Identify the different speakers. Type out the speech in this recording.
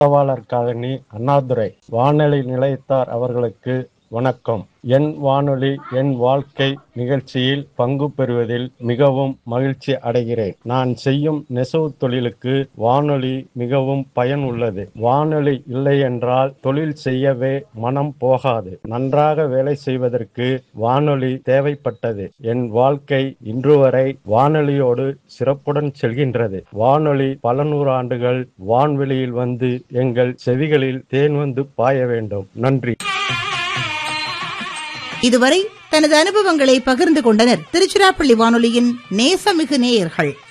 Speaker 1: தபாளர் colony Annadurai வானொலி நிலையத்தார் அவர்களுக்கு வணக்கம் என் வானொலி என் வாழ்க்கை நிகழ்ச்சியில் பங்கு பெறுவதில் மிகவும் மகிழ்ச்சி அடைகிறேன் நான் செய்யும் நெசவு தொழிலுக்கு வானொலி மிகவும் பயன் உள்ளது வானொலி இல்லை என்றால் தொழில் செய்யவே மனம் போகாது நன்றாக வேலை செய்வதற்கு வானொலி தேவைப்பட்டது என் வாழ்க்கை இன்று வரை வானொலியோடு சிறப்புடன் செல்கின்றது வானொலி பல நூறு ஆண்டுகள் வான்வெளியில் வந்து எங்கள் செவிகளில் தேன் வந்து பாய வேண்டும் நன்றி
Speaker 2: இதுவரை தனது அனுபவங்களை பகிர்ந்து கொண்டனர் திருச்சிராப்பள்ளி வானொலியின் நேசமிகு நேயர்கள்